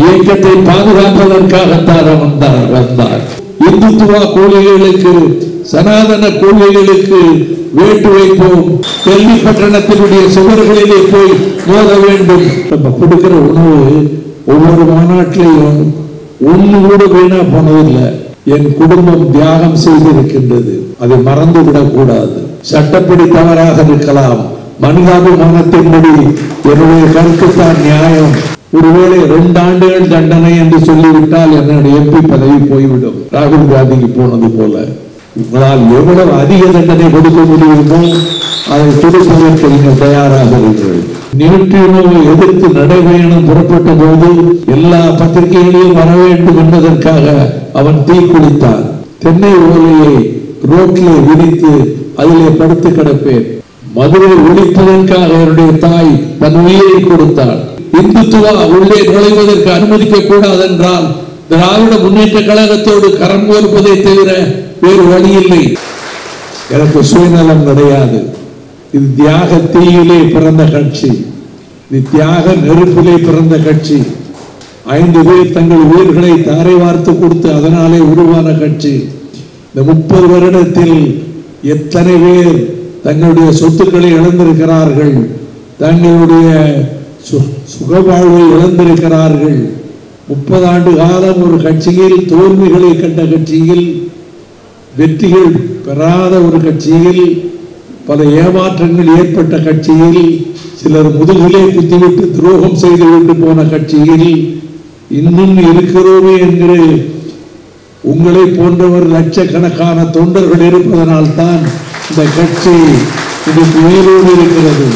இயக்கத்தை பாதுகாப்பதற்காகத்தான் அவன் தான் வந்தார் இந்துத்துவ கொள்கைகளுக்கு சனாதன கொள்கைகளுக்கு வேட்டு வைப்போம் டெல்லி பட்டணத்தினுடைய சுவர்களிலே போய் மோத வேண்டும் நம்ம கொடுக்கிற உணவு ஒவ்வொரு மாநாட்டிலையும் ஒண்ணு கூட வீணா போனதில்லை என் குடும்பம் தியாகம் செய்திருக்கின்றது அதை மறந்து விடக்கூடாது சட்டப்படி தவறாக இருக்கலாம் மனிதாபிமானத்தின்படி என்னுடைய கருத்து தான் நியாயம் ஒருவேளை ரெண்டு ஆண்டுகள் தண்டனை என்று சொல்லிவிட்டால் என்னுடைய எம்பி பதவி போய்விடும் ராகுல் காந்திக்கு போனது போல உங்களால் எவ்வளவு அதிக தண்டனை கொடுக்க முடியுமோ அதை கொடுப்பதற்கு நீங்கள் தயாராக இருங்கள் நியூட்ரினோவை எதிர்த்து நடைபயணம் புறப்பட்ட போது எல்லா பத்திரிகைகளையும் வர வேண்டும் என்பதற்காக அவன் தீ குளித்தான் தென்னை ஓலையை ரோட்டிலே விரித்து அதிலே படுத்து கிடப்பேன் மதுரை ஒழிப்பதற்காக என்னுடைய தாய் தன் உயிரை கொடுத்தாள் இந்துத்துவா உள்ளே நுழைவதற்கு அனுமதிக்க கூடாது என்றால் திராவிட முன்னேற்ற கழகத்தோடு கரம் கோர்ப்பதை தவிர வேறு வழி இல்லை எனக்கு சுயநலம் கிடையாது இது தியாக தீயிலே பிறந்த கட்சி இது தியாக நெருப்பிலே பிறந்த கட்சி ஐந்து பேர் தங்கள் உயிர்களை தாரை வார்த்து கொடுத்து அதனாலே உருவான கட்சி இந்த முப்பது வருடத்தில் எத்தனை பேர் தங்களுடைய சொத்துக்களை இழந்திருக்கிறார்கள் தங்களுடைய சு- சுகவாழ்வை இழந்திருக்கிறார்கள் முப்பது ஆண்டு காலம் ஒரு கட்சியில் தோல்விகளை கண்ட கட்சியில் வெற்றிகள் பெறாத ஒரு கட்சியில் பல ஏமாற்றங்கள் ஏற்பட்ட கட்சியில் சிலர் முதுகிலே குத்திவிட்டு துரோகம் செய்துவிட்டு போன கட்சியில் இன்னும் இருக்கிறோமே என்று உங்களை போன்றவர் லட்சக்கணக்கான தொண்டர்கள் இருப்பதனால் தான் இந்த கட்சி இதுக்கு உயிரோடு இருக்கிறது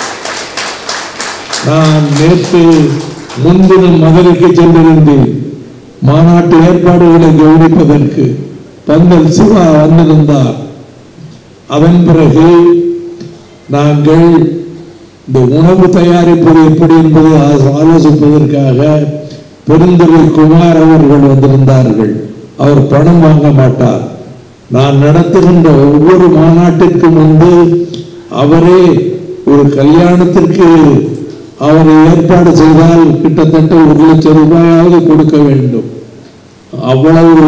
நான் நேற்று முன்தினம் மதுரைக்கு சென்றிருந்தேன் மாநாட்டு ஏற்பாடுகளை கவனிப்பதற்கு பந்தல் சிவா வந்திருந்தார் அதன் பிறகு நாங்கள் இந்த உணவு தயாரிப்பது எப்படி என்பதை ஆ- ஆலோசிப்பதற்காக பெருந்துறை குமார் அவர்கள் வந்திருந்தார்கள் அவர் பணம் வாங்க மாட்டார் நான் நடத்துகின்ற ஒவ்வொரு மாநாட்டிற்கும் வந்து அவரே ஒரு கல்யாணத்திற்கு அவர் ஏற்பாடு செய்தால் கிட்டத்தட்ட ஒரு லட்சம் ரூபாயாவது கொடுக்க வேண்டும் அவ்வளவு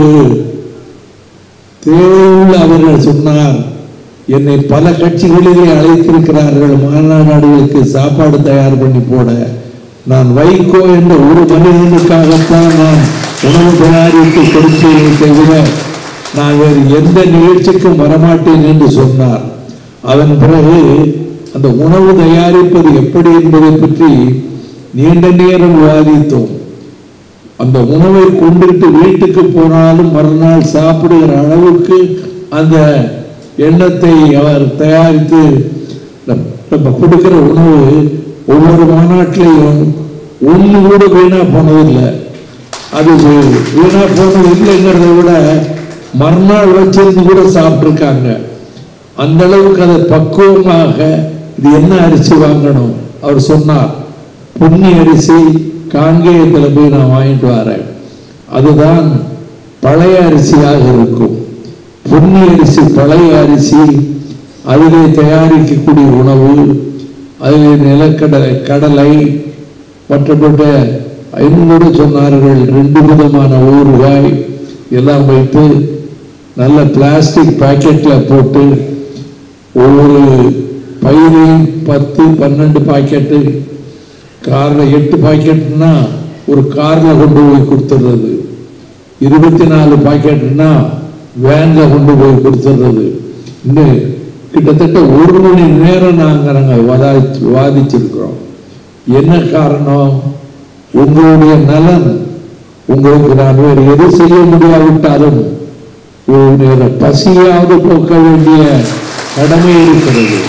தேவையுள்ள அவர்கள் சொன்னார் என்னை பல கட்சிகளிலே அழைத்திருக்கிறார்கள் மாநாடுகளுக்கு சாப்பாடு தயார் பண்ணி போட நான் வைகோ என்ற ஒரு மனிதனுக்காகத்தான் நான் உணவு தயாரித்து கொடுத்தேனே தவிர நான் வேறு எந்த நிகழ்ச்சிக்கும் வரமாட்டேன் என்று சொன்னார் அதன் பிறகு அந்த உணவு தயாரிப்பது எப்படி என்பதை பற்றி நீண்ட நேரம் விவாதித்தோம் அந்த உணவை கொண்டுட்டு வீட்டுக்கு போனாலும் மறுநாள் சாப்பிடுகிற அளவுக்கு அந்த எண்ணத்தை அவர் தயாரித்து நம்- நம்ம கொடுக்கிற உணவு ஒவ்வொரு மாநாட்டிலையும் ஒண்ணு கூட வீணா போனதில்லை அது வி- வீணா போனது இல்லைங்கிறத விட மறுநாள் வச்சிருந்து கூட சாப்பிட்டுருக்காங்க அந்த அளவுக்கு அதை பக்குவமாக இது என்ன அரிசி வாங்கணும் அவர் சொன்னார் பொன்னி அரிசி காங்கேயத்தில் போய் நான் வாங்கிட்டு வரேன் அதுதான் பழைய அரிசியாக இருக்கும் பொன்னி அரிசி பழைய அரிசி அதிலே தயாரிக்கக்கூடிய உணவு அதிலே நிலக்கடலை கடலை மற்றப்பட்ட இன்னும் கூட சொன்னார்கள் ரெண்டு விதமான ஊறுகாய் எல்லாம் வைத்து நல்ல பிளாஸ்டிக் பாக்கெட்ல போட்டு ஒவ்வொரு பயிரையும் பத்து பன்னெண்டு பாக்கெட்டு காரில் எட்டு பாக்கெட்னா ஒரு காரில் கொண்டு போய் கொடுத்துடுறது இருபத்தி நாலு பாக்கெட்னா வேனில் கொண்டு போய் கொடுத்துடுறது இன்னும் கிட்டத்தட்ட ஒரு மணி நேரம் நாங்கள் நாங்கள் வாதிச்சு வாதிச்சிருக்கிறோம் என்ன காரணம் உங்களுடைய நலன் உங்களுக்கு நான் வேறு எது செய்ய முடியாவிட்டாலும் ஒரு நேர பசியாவது போக்க வேண்டிய கடமை இருக்கிறது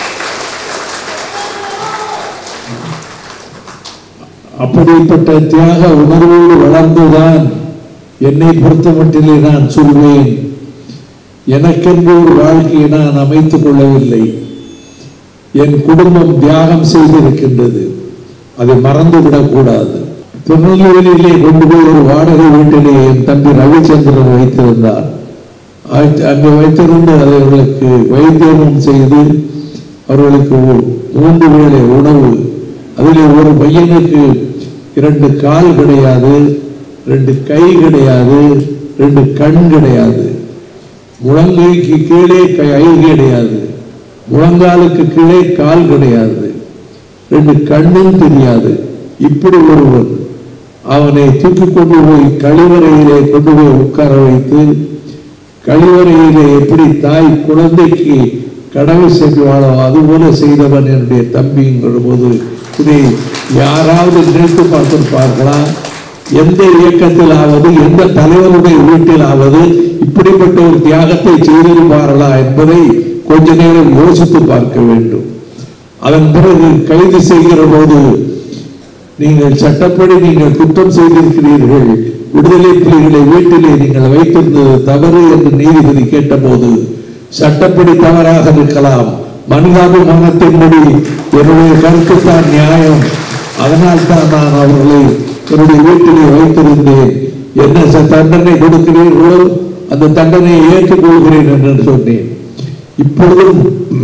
அப்படிப்பட்ட தியாக உணர்வோடு வளர்ந்துதான் என்னை பொறுத்த மட்டிலே நான் சொல்வேன் எனக்கென்று ஒரு வாழ்க்கையை நான் அமைத்துக் கொள்ளவில்லை என் குடும்பம் தியாகம் செய்திருக்கின்றது அதை மறந்து விடக்கூடாது திருநெல்வேலியிலே கொண்டு போய் ஒரு வாடகை வீட்டிலே என் தம்பி ரவிச்சந்திரன் வைத்திருந்தார் ஆய்த்து- அங்கே வைத்திருந்து அவர்களுக்கு வைத்தியமும் செய்து அவர்களுக்கு ஒ- மூன்று வேளை உணவு அதிலே ஒரு பையனுக்கு இரண்டு கால் கிடையாது ரெண்டு கை கிடையாது ரெண்டு கண் கிடையாது முழங்கைக்கு கீழே கை கிடையாது முழங்காலுக்கு கீழே கால் கிடையாது ரெண்டு கண்ணும் தெரியாது இப்படி ஒருவன் அவனை தூக்கி கொண்டு போய் கழிவறையிலே கொண்டு போய் உட்கார வைத்து கழிவறையிலே எப்படி தாய் குழந்தைக்கு கடவுள் செய்வாளோ அதுபோல செய்தவன் என்னுடைய தம்பிங்கிற போது இதை யாராவது நினைத்து பார்த்திருப்பார்களா எந்த இயக்கத்திலாவது எந்த தலைவருடைய வீட்டிலாவது இப்படிப்பட்ட ஒரு தியாகத்தை செய்திருப்பார்களா என்பதை கொஞ்ச நேரம் யோசித்து பார்க்க வேண்டும் அதன் பிறகு கைது செய்கிற போது நீங்கள் சட்டப்படி நீங்கள் குற்றம் செய்திருக்கிறீர்கள் விடுதலை புலிகளை வீட்டிலே நீங்கள் வைத்திருந்தது தவறு என்று நீதிபதி கேட்டபோது சட்டப்படி தவறாக இருக்கலாம் மனிதாபிமானத்தின்படி என்னுடைய கருத்துத்தான் நியாயம் அதனால் தான் நான் அவர்களை என்னுடைய வீட்டிலே வைத்திருந்தேன் என்ன ச- தண்டனை கொடுக்கிறீர்களோ அந்த தண்டனையை ஏற்றுக்கொள்கிறேன் என்று சொன்னேன் இப்பொழுதும்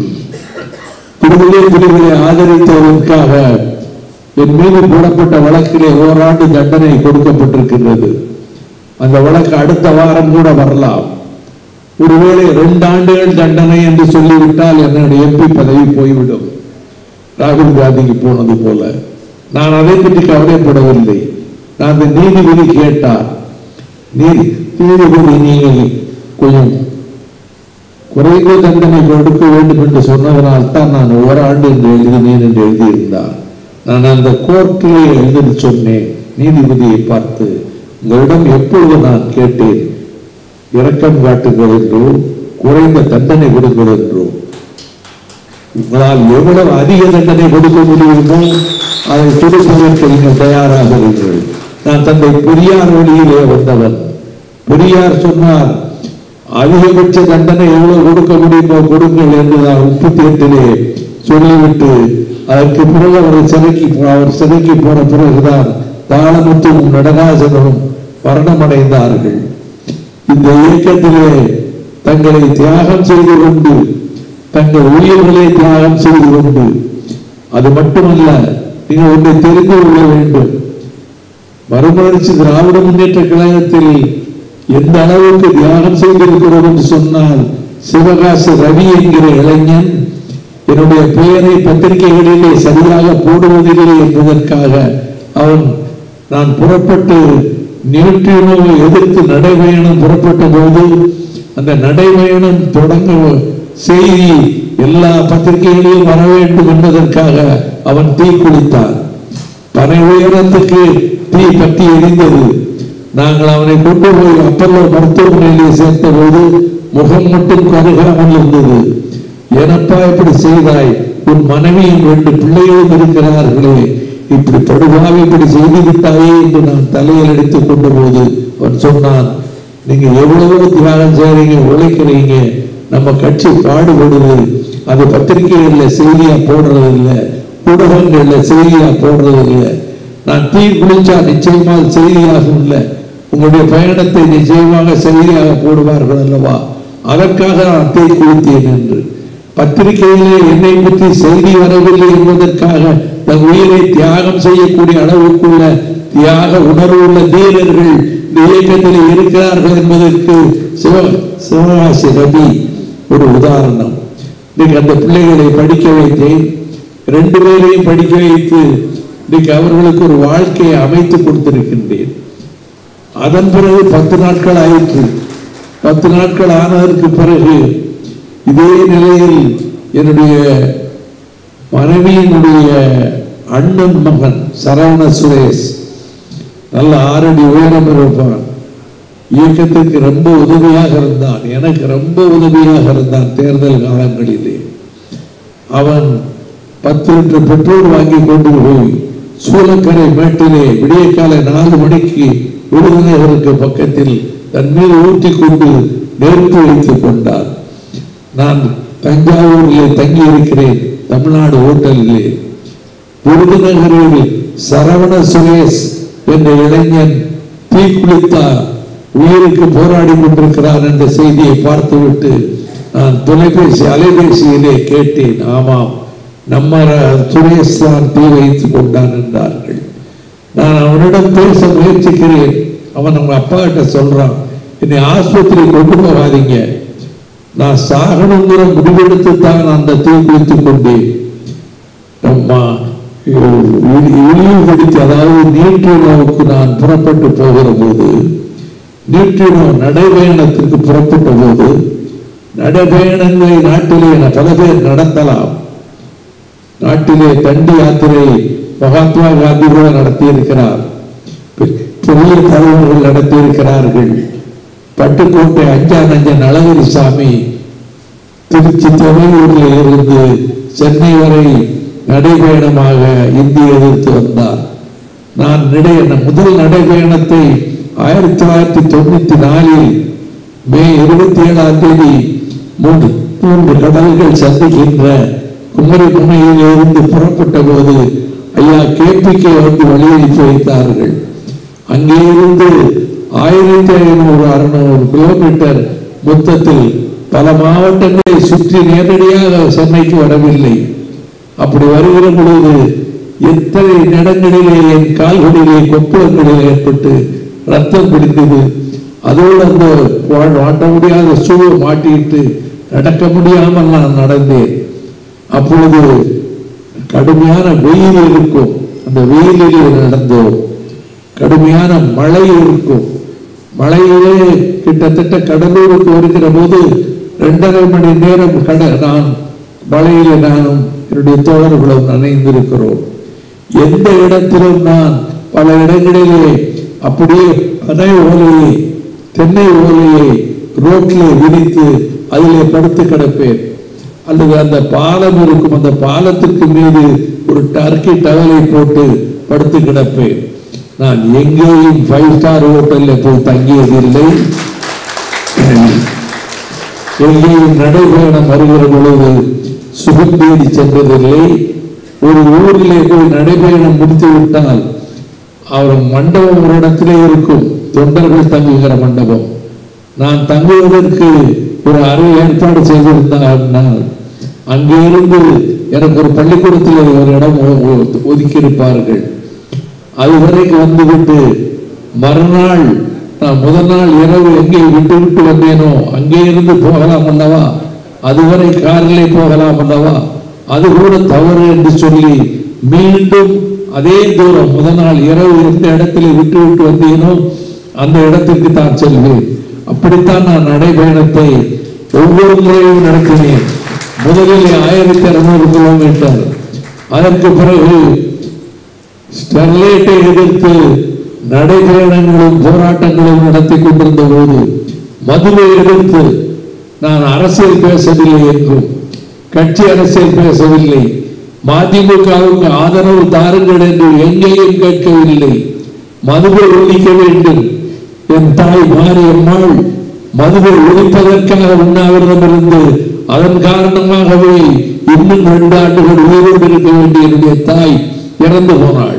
விடுதலை புலிகளை ஆதரித்ததற்காக என் மீது போடப்பட்ட வழக்கிலே ஓராண்டு தண்டனை கொடுக்கப்பட்டிருக்கின்றது அந்த வழக்கு அடுத்த வாரம் கூட வரலாம் ஒருவேளை ரெண்டு ஆண்டுகள் தண்டனை என்று சொல்லிவிட்டால் என்னுடைய எம்பி பதவி போய்விடும் ராகுல் காந்திக்கு போனது போல நான் அதை பற்றி கவலைப்படவில்லை நான் அந்த நீதிபதி கேட்டார் நீதி நீதிபதி நீங்கள் கொஞ்சம் குறைந்த தண்டனை கொடுக்க வேண்டும் என்று சொன்னதனால் தான் நான் ஓராண்டு என்று எழுதினேன் என்று எழுதியிருந்தார் நான் அந்த கோர்ட்டிலே எழுதி சொன்னேன் நீதிபதியை பார்த்து உங்களிடம் எப்பொழுது நான் கேட்டேன் இரக்கம் காட்டுங்கள் என்றோ குறைந்த தண்டனை கொடுங்கள் என்றோ உங்களால் எவ்வளவு அதிக தண்டனை கொடுக்க முடியுமோ அதை கொடுப்பதற்கு நீங்கள் தயாராக இருங்கள் நான் தந்தை பெரியார் வழியிலே வந்தவன் பெரியார் சொன்னார் அதிகபட்ச தண்டனை எவ்வளவு கொடுக்க முடியுமோ கொடுங்கள் என்று நான் முப்பத்தி எட்டிலே சொல்லிவிட்டு அதற்கு பிறகு அவர் சிறைக்கு போ- அவர் சிறைக்கு போன பிறகுதான் தாளமுத்தும் நடராஜனும் மரணமடைந்தார்கள் இந்த இயக்கத்திலே தங்களை தியாகம் செய்து கொண்டு தங்கள் உயிர்களை தியாகம் செய்து கொண்டு அது மட்டுமல்ல நீங்கள் ஒன்றை தெரிந்து கொள்ள வேண்டும் மறுமலர்ச்சி திராவிட முன்னேற்ற கழகத்தில் எந்த அளவுக்கு தியாகம் செய்திருக்கிறோம் என்று சொன்னால் சிவகாச ரவி என்கிற இளைஞன் என்னுடைய பெயரை பத்திரிகைகளிலே சரியாக போடுவதில்லை என்பதற்காக அவன் நான் புறப்பட்டு நியூட்ரினோவை எதிர்த்து நடைபயணம் புறப்பட்ட போது அந்த நடைபயணம் தொடங்க செய்தி எல்லா பத்திரிகைகளிலும் வர வேண்டும் என்பதற்காக அவன் தீ குளித்தான் பனை உயரத்துக்கு தீ பற்றி எரிந்தது நாங்கள் அவனை கொண்டு போய் அப்பல்லோ மருத்துவமனையிலே சேர்த்த போது முகம் மட்டும் கருகாமல் இருந்தது எனப்பா இப்படி செய்தாய் உன் மனைவியும் ரெண்டு பிள்ளைகளும் இருக்கிறார்களே இப்படி படுவாவி இப்படி செய்து விட்டாயே என்று நான் தலையில் அடித்துக் கொண்ட போது அவன் சொன்னான் நீங்க எவ்வளவோ தியாகம் செய்றீங்க உழைக்கிறீங்க நம்ம கட்சி பாடுபடுது அது பத்திரிகைகள்ல செய்தியா போடுறது இல்ல ஊடகங்கள்ல செய்தியா போடுறது இல்ல நான் தீ குளிச்சா நிச்சயமா அது செய்தியாகும் இல்ல உங்களுடைய பயணத்தை நிச்சயமாக செய்தியாக போடுவார்கள் அல்லவா அதற்காக நான் தீ குளித்தேன் என்று பத்திரிகையிலே என்னை பற்றி செய்தி வரவில்லை என்பதற்காக தன் உயிரை தியாகம் செய்யக்கூடிய அளவுக்குள்ள தியாக உணர்வுள்ள தீரர்கள் இந்த இயக்கத்தில் இருக்கிறார்கள் என்பதற்கு சிவ சிவகாசி ரவி ஒரு உதாரணம் இன்னைக்கு அந்த பிள்ளைகளை படிக்க வைத்தேன் ரெண்டு பேரையும் படிக்க வைத்து இன்னைக்கு அவர்களுக்கு ஒரு வாழ்க்கையை அமைத்து கொடுத்திருக்கின்றேன் அதன் பிறகு பத்து நாட்கள் ஆயிற்று பத்து நாட்கள் ஆனதற்கு பிறகு இதே நிலையில் என்னுடைய மனைவியினுடைய அண்ணன் மகன் சரவண சுரேஷ் நல்ல ஆறடி உயரம் இருப்பான் இயக்கத்துக்கு ரொம்ப உதவியாக இருந்தான் எனக்கு ரொம்ப உதவியாக இருந்தான் தேர்தல் காலங்களிலே அவன் பத்து லிட்டர் பெட்ரோல் வாங்கி கொண்டு போய் சூலக்கரை மேட்டிலே விடிய காலை நாலு மணிக்கு விருதுநகருக்கு பக்கத்தில் தன் மீது ஊற்றி கொண்டு நெருப்பு வைத்துக் கொண்டான் நான் தஞ்சாவூரிலே தங்கி இருக்கிறேன் தமிழ்நாடு ஹோட்டலிலே விருதுநகரில் சரவண சுரேஷ் என்ற இளைஞன் தீக்குளித்தார் உயிருக்கு போராடி கொண்டிருக்கிறார் என்ற செய்தியை பார்த்துவிட்டு நான் தொலைபேசி அலைபேசியிலே கேட்டேன் ஆமாம் நம்ம ர- சுரேஷ் தான் தீ வைத்துக் கொண்டான் என்றார்கள் நான் அவனிடம் பேச முயற்சிக்கிறேன் அவன் அவங்க அப்பா கிட்ட சொல்றான் என்னை ஆஸ்பத்திரி கொண்டு போகாதீங்க நான் சாகணுங்கிற முடிவெடுத்து தான் அந்த தீ குளித்துக் கொண்டேன் அம்மா இழிவுபடுத்தி அதாவது நீட்டினோவுக்கு நான் புறப்பட்டு போகிற போது நீட்டினோ நடைபயணத்திற்கு புறப்பட்ட போது நடைபயணங்களை நாட்டிலே பல பேர் நடத்தலாம் நாட்டிலே தண்டி யாத்திரை மகாத்மா காந்தி கூட நடத்தியிருக்கிறார் பெரிய தலைவர்கள் நடத்தியிருக்கிறார்கள் பட்டுக்கோட்டை அஞ்சா நஞ்ச நலகிரி சாமி திருச்சி துறையூரில் இருந்து சென்னை வரை நடைபயணமாக இந்திய எதிர்த்து வந்தார் நான் நடை முதல் நடைபயணத்தை ஆயிரத்தி தொள்ளாயிரத்தி தொண்ணூத்தி நாலில் மே இருபத்தி ஏழாம் தேதி மூன்று மூன்று கடல்கள் சந்திக்கின்ற குமரி முனையில் இருந்து புறப்பட்ட போது ஐயா கேபிகே வந்து வழியனுப்பி வைத்தார்கள் அங்கே இருந்து ஆயிரத்தி ஐநூறு அறுநூறு கிலோமீட்டர் மொத்தத்தில் பல மாவட்டங்களை சுற்றி நேரடியாக சென்னைக்கு வரவில்லை அப்படி வருகிற பொழுது எத்தனை இடங்களிலே என் கால்களிலே கொப்புளங்களில் ஏற்பட்டு ரத்தம் பிடித்தது அதோடு அந்த மாட்ட முடியாத சூழ மாட்டிட்டு நடக்க முடியாமல் நான் நடந்தேன் அப்பொழுது கடுமையான வெயில் இருக்கும் அந்த வெயிலிலே நடந்தோம் கடுமையான மழை இருக்கும் மழையிலே கிட்டத்தட்ட கடலூருக்கு வருகிற போது இரண்டரை மணி நேரம் கட நான் மழையிலே நானும் என்னுடைய தோழர்களும் நனைந்திருக்கிறோம் எந்த இடத்திலும் நான் பல இடங்களிலே அப்படியே பனை ஓலையை தென்னை ஓலையை ரோட்டிலே விரித்து அதிலே படுத்து கிடப்பேன் அல்லது அந்த பாலம் இருக்கும் அந்த பாலத்துக்கு மீது ஒரு டர்க்கி டவலை போட்டு படுத்து கிடப்பேன் நான் எங்கேயும் ஃபைவ் ஸ்டார் ஹோட்டல்ல போய் தங்கியதில்லை எங்கேயும் நடைபயணம் வருகிற பொழுது சுகத்தேடி சென்றதில்லை ஒரு ஊரிலே போய் நடைபயணம் முடித்து விட்டால் அவர் மண்டபம் ஒரு இடத்திலே இருக்கும் தொண்டர்கள் தங்குகிற மண்டபம் நான் தங்குவதற்கு ஒரு அறை ஏற்பாடு செய்திருந்தால் அங்கே இருந்து எனக்கு ஒரு பள்ளிக்கூடத்தில் ஒரு இடம் ஒதுக்கி இருப்பார்கள் அதுவரைக்கும் வந்துவிட்டு மறுநாள் நான் முதல் நாள் இரவு எங்கே விட்டு விட்டு வந்தேனோ அங்கே இருந்து போகலாம் அல்லவா அதுவரை காரிலே போகலாம் அல்லவா அது கூட தவறு என்று சொல்லி மீண்டும் அதே தூரம் முதல் நாள் இரவு எந்த இடத்துல விட்டு விட்டு வந்தேனோ அந்த இடத்திற்கு தான் செல்வேன் அப்படித்தான் நான் நடைபயணத்தை ஒவ்வொரு முறையும் நடத்தினேன் முதலில் ஆயிரத்தி அறுநூறு கிலோமீட்டர் அதற்கு பிறகு ஸ்டெர்லைட்டை எதிர்த்து நடைபயணங்களும் போராட்டங்களும் நடத்தி கொண்டிருந்த போது மதுவை எதிர்த்து நான் அரசியல் பேசவில்லை என்றும் கட்சி அரசியல் பேசவில்லை மதிமுகவுக்கு ஆதரவு தாருங்கள் என்று எங்கேயும் கேட்கவில்லை மதுவை ஒழிக்க வேண்டும் என் தாய் மாரியம்மாள் மதுவை ஒழிப்பதற்காக உண்ணாவிரதம் இருந்து அதன் காரணமாகவே இன்னும் ரெண்டு ஆண்டுகள் உயிரோடு இருக்க வேண்டிய என்னுடைய தாய் இறந்து போனாள்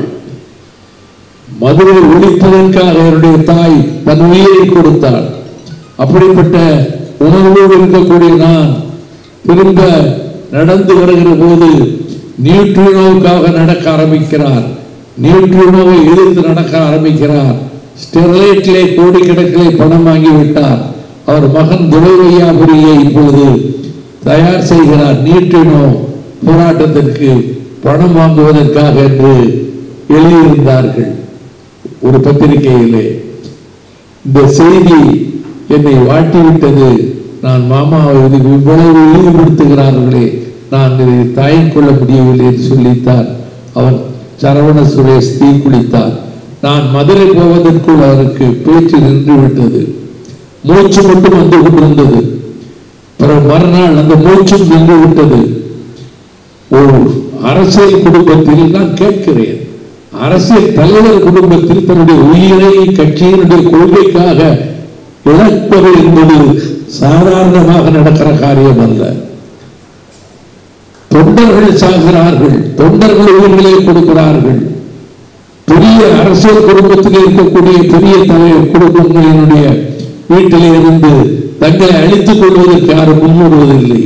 மதுவை ஒழிப்பதற்காக என்னுடைய தாய் தன் உயிரை கொடுத்தாள் அப்படிப்பட்ட உணர்வோடு இருக்கக்கூடிய நான் திரும்ப நடந்து வருகிற போது நியூட்ரினோவுக்காக நடக்க ஆரம்பிக்கிறார் நியூட்ரினோவை எதிர்த்து நடக்க ஆரம்பிக்கிறார் ஸ்டெர்லைட்டிலே கோடிக்கணக்கிலே பணம் வாங்கிவிட்டார் அவர் மகன் துரைவையாபுரியை இப்பொழுது தயார் செய்கிறார் நியூட்ரினோ போராட்டத்திற்கு பணம் வாங்குவதற்காக என்று எழுதியிருந்தார்கள் ஒரு பத்திரிகையிலே இந்த செய்தி என்னை வாட்டிவிட்டது நான் மாமாவை இதுக்கு இவ்வளவு இழிவுபடுத்துகிறார்களே நான் இதை தாயம் கொள்ள முடியவில்லை என்று சொல்லித்தான் அவன் சரவண சுரேஷ் தீ குளித்தார் நான் மதுரை போவதற்குள் அவருக்கு பேச்சு நின்று விட்டது மூச்சு மட்டும் வந்து கொண்டிருந்தது பிறகு மறுநாள் அந்த மூச்சும் நின்று விட்டது ஒரு அரசியல் குடும்பத்தில் நான் கேட்கிறேன் அரசியல் தலைவர் குடும்பத்தில் தன்னுடைய உயிரை கட்சியினுடைய கொள்கைக்காக இழப்பது என்பது சாதாரணமாக நடக்கிற காரியம் அல்ல தொண்டர்கள் சாகிறார்கள் தொண்டர்கள் உயிர்களை கொடுக்கிறார்கள் பெரிய அரசியல் குடும்பத்தில் இருக்கக்கூடிய பெரிய தலைவர் குடும்பங்களினுடைய வீட்டிலே இருந்து தங்களை அழித்துக் கொள்வதற்கு யாரும் முன்வருவதில்லை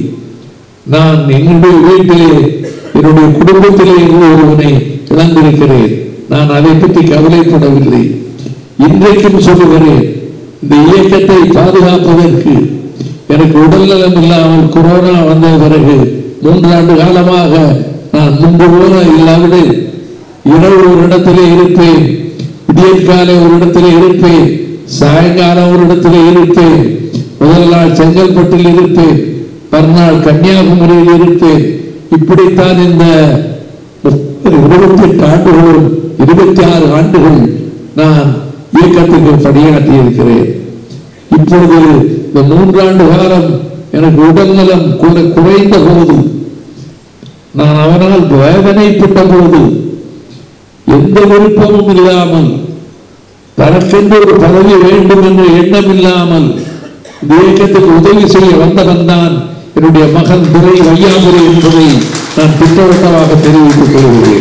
நான் என்னுடைய வீட்டிலே என்னுடைய குடும்பத்திலே இருந்து ஒருவனை இழந்திருக்கிறேன் நான் அதை பற்றி கவலைப்படவில்லை இன்றைக்கும் சொல்லுகிறேன் இந்த இயக்கத்தை பாதுகாப்பதற்கு எனக்கு உடல்நலம் இல்லாமல் கொரோனா வந்த பிறகு மூன்றாண்டு காலமாக நான் முன்பு போல இல்லாவிடில் இரவு ஒரு இடத்திலே இருப்பேன் விடியற்காலை ஒரு இடத்திலே இருப்பேன் சாயங்காலம் ஒரு இடத்திலே இருப்பேன் முதல் நாள் செங்கல்பட்டில் இருப்பேன் மறுநாள் கன்னியாகுமரியில் இருப்பேன் இப்படித்தான் இந்த இருபத்தி எட்டு ஆண்டுகளும் இருபத்தி ஆறு ஆண்டுகள் நான் இயக்கத்துக்கு பணியாற்றி இருக்கிறேன் இப்பொழுது இந்த மூன்றாண்டு காலம் எனக்கு உடல்நலம் குறை- குறைந்த போது நான் அவனால் வேதனைப்பட்ட போது எந்த விருப்பமும் இல்லாமல் தனக்கென்று ஒரு பதவி வேண்டும் என்ற எண்ணம் இல்லாமல் இந்த இயக்கத்துக்கு உதவி செய்ய வந்தவன் தான் என்னுடைய மகன் துரை வையாபுரி என்பதை நான் திட்டவட்டமாக தெரிவித்துக் கொள்கிறேன்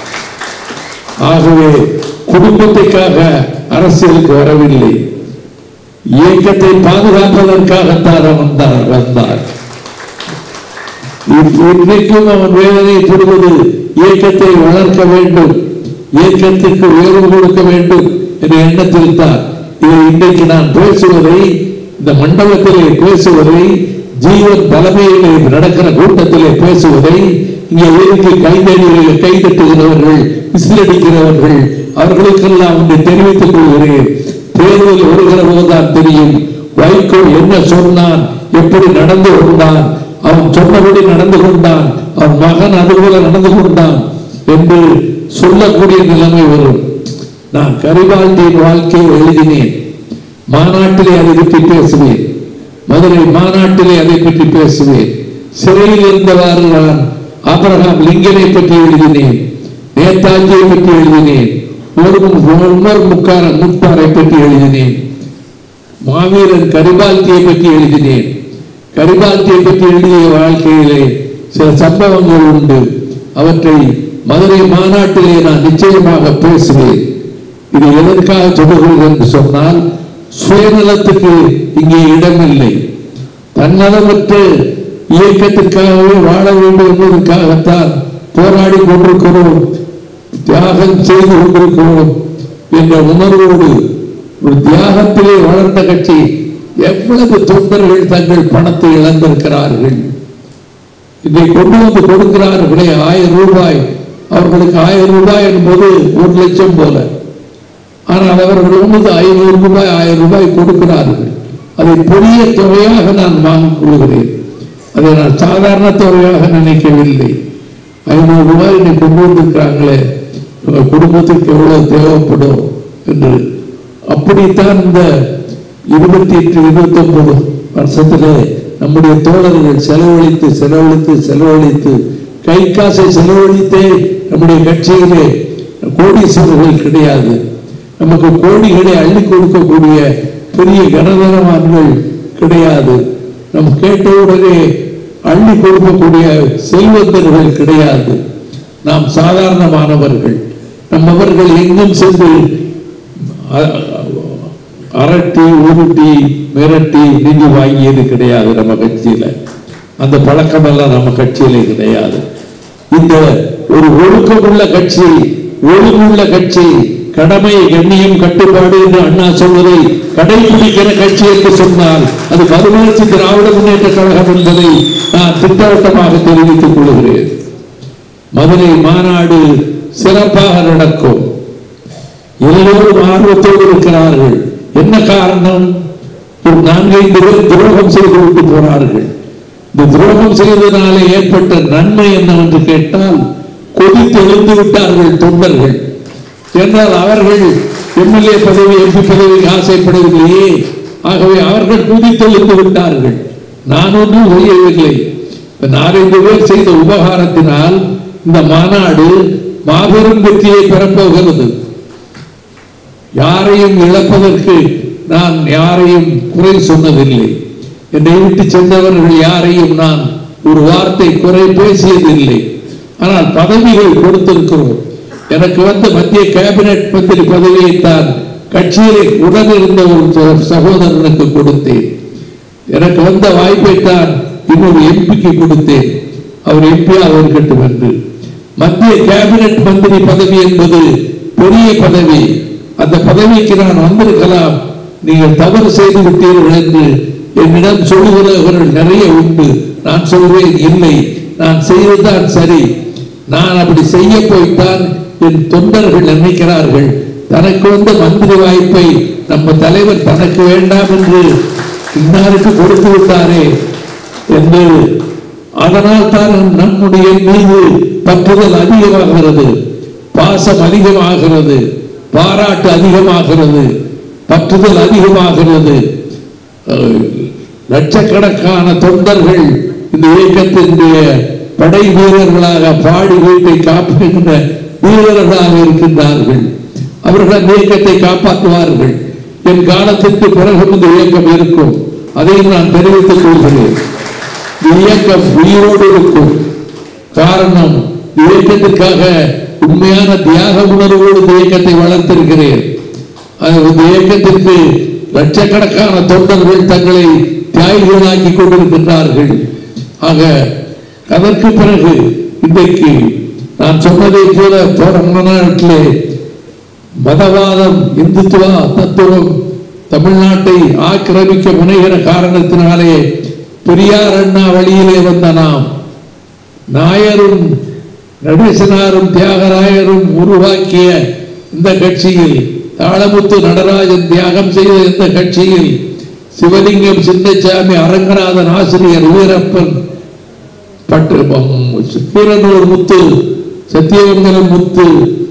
ஆகவே குடும்பத்திற்காக அரசியலுக்கு வரவில்லை இயக்கத்தை பாதுகாப்பதற்காகத்தான் அவன் தான் வந்தார் இ- இன்றைக்கும் அவன் வேதனைப்படுவது இயக்கத்தை வளர்க்க வேண்டும் இயக்கத்திற்கு உயர்வு கொடுக்க வேண்டும் என்ற எண்ணத்தில் தான் இதை இன்றைக்கு நான் பேசுவதை இந்த மண்டபத்திலே பேசுவதை ஜீவன் தலைமையிலே நடக்கிற கூட்டத்திலே பேசுவதை இங்கே இருக்கு கைதடி கைதட்டுகிறவர்கள் விசிலடிக்கிறவர்கள் அவர்களுக்கெல்லாம் ஒன்றை தெரிவித்துக் கொள்கிறேன் தேர்தல் வருகிற போதுதான் தெரியும் வைகோ என்ன சொன்னான் எப்படி நடந்து கொண்டான் அவன் சொன்னபடி நடந்து கொண்டான் அவன் மகன் அதுபோல நடந்து கொண்டான் என்று சொல்லக்கூடிய நிலைமை வரும் நான் கரிவாழ்த்தியின் வாழ்க்கையை எழுதினேன் மாநாட்டிலே அதை பற்றி பேசுவேன் மதுரை மாநாட்டிலே அதை பற்றி பேசுவேன் சிறையில் இருந்தவாறு நான் ஆபிரகாம் லிங்கனை பற்றி எழுதினேன் நேதாஜியை பற்றி எழுதினேன் உமர் உமர் முக்கார முக்தாரை பற்றி எழுதினேன் மாவீரன் கரிபால்தியை பற்றி எழுதினேன் கரிபால்தியை பற்றி எழுதிய வாழ்க்கையிலே சில சம்பவங்கள் உண்டு அவற்றை மதுரை மாநாட்டிலே நான் நிச்சயமாக பேசுவேன் இது எதற்காக சொல்லுகிறது என்று சொன்னால் சுயநலத்துக்கு இங்கே இடமில்லை தன்னலமற்ற இயக்கத்திற்காகவே வாழ வேண்டும் என்பதற்காகத்தான் போராடி கொண்டிருக்கிறோம் தியாகம் செய்து கொண்டிருக்கிறோம் என்ற உணர்வோடு ஒரு தியாகத்திலே வளர்ந்த கட்சி எவ்வளவு தொண்டர்கள் தங்கள் பணத்தை இழந்திருக்கிறார்கள் இதை கொண்டு வந்து கொடுக்கிறார்களே ஆயிரம் ரூபாய் அவர்களுக்கு ஆயிரம் ரூபாய் என்பது ஒரு லட்சம் போல ஆனால் அவர்கள் வந்து ஐநூறு ரூபாய் ஆயிரம் ரூபாய் கொடுக்கிறார்கள் அதை பெரிய தொகையாக நான் வாங்கிக் கொள்கிறேன் அதை நான் சாதாரண தொகையாக நினைக்கவில்லை ஐநூறு ரூபாய் இன்னைக்கு கொண்டு வந்திருக்கிறாங்களே உங்க குடும்பத்திற்கு எவ்வளவு தேவைப்படும் என்று அப்படித்தான் இந்த இருபத்தி எட்டு இருபத்தி ஒன்பது வருஷத்திலே நம்முடைய தோழர்கள் செலவழித்து செலவழித்து செலவழித்து கை காசை செலவழித்தே நம்முடைய கட்சியிலே கோடீஸ்வரர்கள் கிடையாது நமக்கு கோடிகளை அள்ளி கொடுக்கக்கூடிய பெரிய கனதனவான்கள் கிடையாது நம் கேட்டவுடனே அள்ளி கொடுக்கக்கூடிய செல்வந்தர்கள் கிடையாது நாம் சாதாரணமானவர்கள் நம்மவர்கள் எங்கும் சென்று அ- அரட்டி உருட்டி மிரட்டி நிதி வாங்கியது கிடையாது நம்ம கட்சியில அந்த பழக்கமெல்லாம் நம்ம கட்சியில கிடையாது இந்த ஒரு ஒழுக்கமுள்ள கட்சி ஒழுங்குள்ள கட்சி கடமை கண்ணியம் கட்டுப்பாடு என்று அண்ணா சொல்வதை கடைபிடிக்கிற கட்சி என்று சொன்னால் அது மறுமலர்ச்சி திராவிட முன்னேற்ற கழகம் என்பதை நான் திட்டவட்டமாக தெரிவித்துக் கொள்கிறேன் மதுரை மாநாடு சிறப்பாக நடக்கும் எல்லோரும் ஆர்வத்தோடு இருக்கிறார்கள் என்ன காரணம் ஒரு நான்கைந்து பேர் துரோகம் செய்து விட்டு போனார்கள் இந்த துரோகம் செய்ததனாலே ஏற்பட்ட நன்மை என்னவென்று கேட்டால் கொதித்து எழுந்து விட்டார்கள் தொண்டர்கள் என்றால் அவர்கள் எம்எல்ஏ பதவி எம்பி பதவிக்கு ஆசைப்படவில்லையே ஆகவே அவர்கள் குதித்தெழுந்து விட்டார்கள் நான் ஒன்றும் செய்யவில்லை இந்த நாலஞ்சு பேர் செய்த உபகாரத்தினால் இந்த மாநாடு மாபெரும் வெற்றியை பெறப்போகிறது யாரையும் இழப்பதற்கு நான் யாரையும் குறை சொன்னதில்லை என்னை விட்டு சென்றவர்கள் யாரையும் நான் ஒரு வார்த்தை குறை பேசியதில்லை ஆனால் பதவிகள் கொடுத்திருக்கிறோம் எனக்கு வந்த மத்திய கேபினெட் மந்திரி பதவியை தான் கட்சியிலே உடன் இருந்த ஒரு ச- சகோதரனுக்கு கொடுத்தேன் எனக்கு வந்த வாய்ப்பை தான் இன்னொரு எம்பிக்கு கொடுத்தேன் அவர் எம்பியாக இருக்கட்டும் என்று மத்திய கேபினெட் மந்திரி பதவி என்பது பெரிய பதவி அந்த பதவிக்கு நான் வந்திருக்கலாம் நீங்கள் தவறு செய்து விட்டீர்கள் என்று என்னிடம் சொல்லுகிறவர்கள் நிறைய உண்டு நான் சொல்வேன் இல்லை நான் செய்வதுதான் சரி நான் அப்படி செய்ய போய்த்தான் என் தொண்டர்கள் நினைக்கிறார்கள் தனக்கு வந்த மந்திரி வாய்ப்பை நம்ம தலைவர் தனக்கு வேண்டாம் என்று இன்னாருக்கு கொடுத்து விட்டாரே என்று அதனால் தான் நம்முடைய மீது பற்றுதல் அதிகமாகிறது பாசம் அதிகமாகிறது பாராட்டு அதிகமாகிறது பற்றுதல் அதிகமாகிறது அஹ், லட்சக்கணக்கான தொண்டர்கள் இந்த இயக்கத்தினுடைய படை வீரர்களாக பாடி வீட்டை காப்புகின்ற வீரர்களாக இருக்கின்றார்கள் அவர்கள் அந்த இயக்கத்தை காப்பாற்றுவார்கள் என் காலத்திற்கு பிறகு இந்த இயக்கம் இருக்கும் அதையும் நான் தெரிவித்துக் கொள்கிறேன் இந்த இயக்கம் உயிரோடு இருக்கும் காரணம் இந்த இயக்கத்திற்காக உண்மையான தியாக உணர்வோடு இந்த இயக்கத்தை வளர்த்திருக்கிறேன் அது இந்த இயக்கத்திற்கு லட்சக்கணக்கான தொண்டர்கள் தங்களை தியாகிகளாக்கி கொண்டிருக்கின்றார்கள் ஆக அதற்கு பிறகு இன்றைக்கு நான் சொன்னதை போல போன மாநாட்டிலே மதவாதம் இந்துத்துவா தத்துவம் தமிழ்நாட்டை ஆக்கிரமிக்க முனைகிற காரணத்தினாலே பெரியார் அண்ணா வழியிலே வந்த நாம் நாயரும் நடேசனாரும் தியாகராயரும் உருவாக்கிய இந்த கட்சியில் தாளமுத்து நடராஜன் தியாகம் செய்த இந்த கட்சியில் சிவலிங்கம் சின்னசாமி அரங்கநாதன் ஆசிரியர் வீரப்பன் பட்டு கீரனூர் முத்து சத்தியமங்கலம் முத்து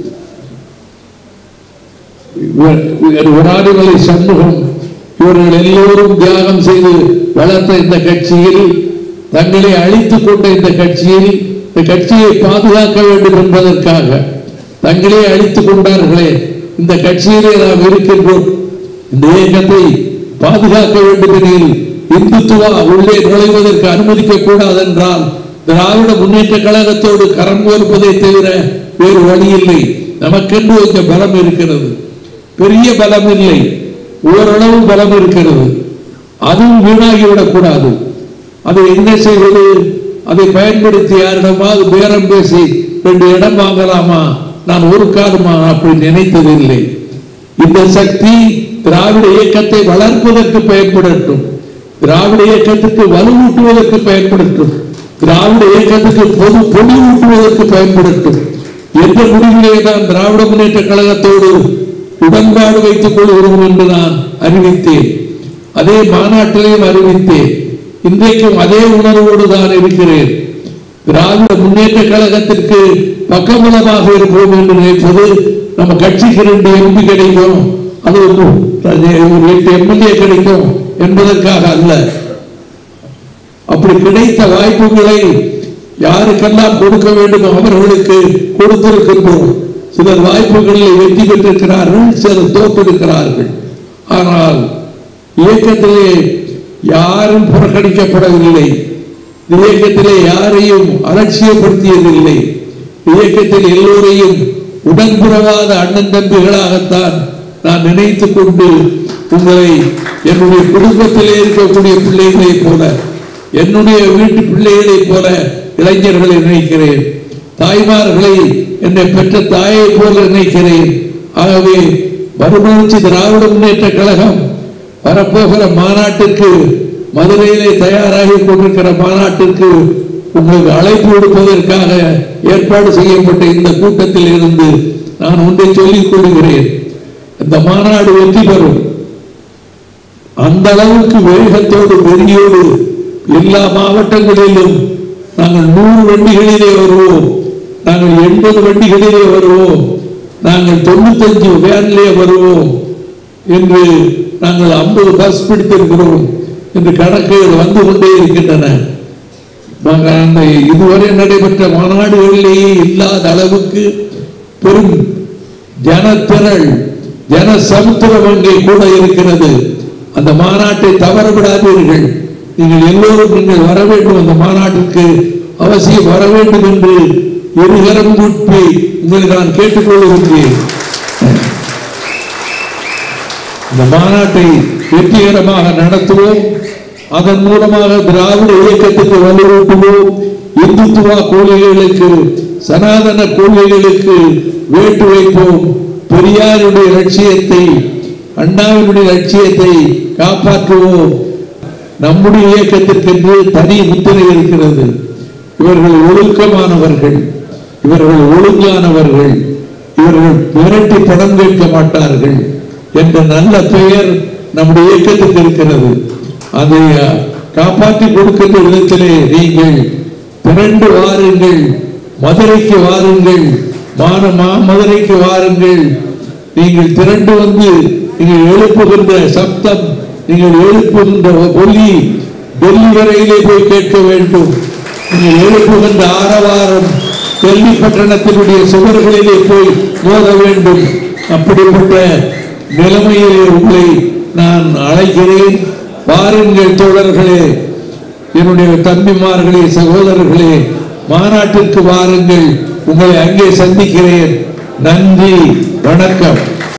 உடாரிமலை சண்முகம் இவர்கள் எல்லோரும் தியாகம் செய்து வளர்த்த இந்த கட்சியில் தங்களை அழித்துக் கொண்ட இந்த கட்சியில் இந்த கட்சியை பாதுகாக்க வேண்டும் என்பதற்காக தங்களே அழித்துக் கொண்டார்களே இந்த கட்சியிலே நாம் இருக்கின்றோம் இந்த இயக்கத்தை பாதுகாக்க வேண்டும் எனில் இந்துத்துவா உள்ளே நுழைவதற்கு அனுமதிக்க கூடாது என்றால் திராவிட முன்னேற்ற கழகத்தோடு கரம் கோர்ப்பதை தவிர வேறு வழி இல்லை நமக்கென்று கொஞ்சம் பலம் இருக்கிறது பெரிய பலம் இல்லை ஓரளவு பலம் இருக்கிறது அதுவும் வீணாகிவிடக் கூடாது அதை என்ன செய்வது அதை பயன்படுத்தி யாரிடமாவது பேரம் பேசி ரெண்டு இடம் வாங்கலாமா நான் ஒரு காலமா அப்படி நினைத்ததில்லை இந்த சக்தி திராவிட இயக்கத்தை வளர்ப்பதற்கு பயன்படட்டும் திராவிட இயக்கத்துக்கு வலுவூட்டுவதற்கு பயன்படட்டும் திராவிட இயக்கத்துக்கு பொது பொலிவூட்டுவதற்கு பயன்படட்டும் என்ற முடிவிலே தான் திராவிட முன்னேற்ற கழகத்தோடு உடன்பாடு வைத்துக் கொள்கிறோம் என்று நான் அறிவித்தேன் அதே மாநாட்டிலையும் அறிவித்தேன் இன்றைக்கும் அதே உணர்வோடு தான் இருக்கிறேன் திராவிட முன்னேற்ற கழகத்திற்கு பக்கபலமாக இருப்போம் என்று நினைப்பது நம்ம கட்சிக்கு ரெண்டு எம்பி கிடைக்கும் அது ஒரு ஒரு எட்டு எம்எல்ஏ கிடைக்கும் என்பதற்காக அல்ல அப்படி கிடைத்த வாய்ப்புகளை யாருக்கெல்லாம் கொடுக்க வேண்டுமோ அவர்களுக்கு கொடுத்திருக்கின்றோம் சிலர் வாய்ப்புகளில் வெற்றி பெற்றிருக்கிறார்கள் சிலர் தோற்றிருக்கிறார்கள் ஆனால் இயக்கத்திலே யாரும் புறக்கணிக்கப்படவில்லை இயக்கத்திலே யாரையும் அலட்சியப்படுத்தியதில்லை இயக்கத்தில் எல்லோரையும் உடன்புறவாத அண்ணன் தம்பிகளாகத்தான் நான் நினைத்துக் கொண்டு உங்களை என்னுடைய குடும்பத்திலே இருக்கக்கூடிய பிள்ளைகளைப் போல என்னுடைய வீட்டு பிள்ளைகளைப் போல இளைஞர்களை நினைக்கிறேன் தாய்மார்களை என்னை பெற்ற தாயைப் போல நினைக்கிறேன் ஆகவே மறுமலர்ச்சி திராவிட முன்னேற்ற கழகம் வரப்போகிற மாநாட்டிற்கு மதுரையிலே தயாராகி கொண்டிருக்கிற மாநாட்டிற்கு உங்களுக்கு அழைப்பு விடுப்பதற்காக ஏற்பாடு செய்யப்பட்ட இந்த கூட்டத்தில் இருந்து நான் ஒன்றை சொல்லிக் கொள்கிறேன் இந்த மாநாடு வெற்றி பெறும் அந்த அளவுக்கு வேகத்தோடு வெறியோடு எல்லா மாவட்டங்களிலும் நாங்கள் நூறு வண்டிகளிலே வருவோம் நாங்கள் எண்பது வண்டிகளிலே வருவோம் நாங்கள் தொண்ணூத்தஞ்சு வேனிலே வருவோம் என்று நாங்கள் ஐம்பது பஸ் பிடித்திருக்கிறோம் என்று கணக்குகள் வந்து கொண்டே இருக்கின்றன நாங்கள் அந்த இதுவரை நடைபெற்ற மாநாடுகளிலேயே இல்லாத அளவுக்கு பெரும் ஜனத்திரள் ஜன சமுத்திரம் அங்கே கூட இருக்கிறது அந்த மாநாட்டை தவறவிடாதீர்கள் நீங்கள் எல்லோரும் நீங்கள் வர வேண்டும் அந்த மாநாட்டிற்கு அவசியம் வர வேண்டும் என்று இருகரம் கூப்பி உங்களை நான் கேட்டுக்கொள்கின்றேன் இந்த மாநாட்டை வெற்றிகரமாக நடத்துவோம் அதன் மூலமாக திராவிட இயக்கத்துக்கு வலுவூட்டுவோம் இந்துத்துவா கொள்கைகளுக்கு சனாதன கொள்கைகளுக்கு வேட்டு வைப்போம் பெரியாருடைய லட்சியத்தை அண்ணாவினுடைய லட்சியத்தை காப்பாற்றுவோம் நம்முடைய இயக்கத்திற்கென்று தனி முத்திரை இருக்கிறது இவர்கள் ஒழுக்கமானவர்கள் இவர்கள் ஒழுங்கானவர்கள் இவர்கள் மிரட்டி பணம் கேட்க மாட்டார்கள் என்ற நல்ல பெயர் நம்முடைய இயக்கத்துக்கு இருக்கிறது அதை காப்பாற்றி கொடுக்கின்ற விதத்திலே நீங்கள் திரண்டு வாருங்கள் மதுரைக்கு வாருங்கள் மான மா மதுரைக்கு வாருங்கள் நீங்கள் திரண்டு வந்து நீங்கள் எழுப்புகின்ற சப்தம் நீங்கள் எழுப்புகின்ற ஒலி டெல்லி வரையிலே போய் கேட்க வேண்டும் நீங்கள் எழுப்புகின்ற ஆரவாரம் டெல்லி பட்டணத்தினுடைய சுவர்களிலே போய் மோத வேண்டும் அப்படிப்பட்ட நிலைமையிலே உங்களை நான் அழைக்கிறேன் வாருங்கள் தோழர்களே என்னுடைய தம்பிமார்களே சகோதரர்களே மாநாட்டிற்கு வாருங்கள் உங்களை அங்கே சந்திக்கிறேன் நன்றி வணக்கம்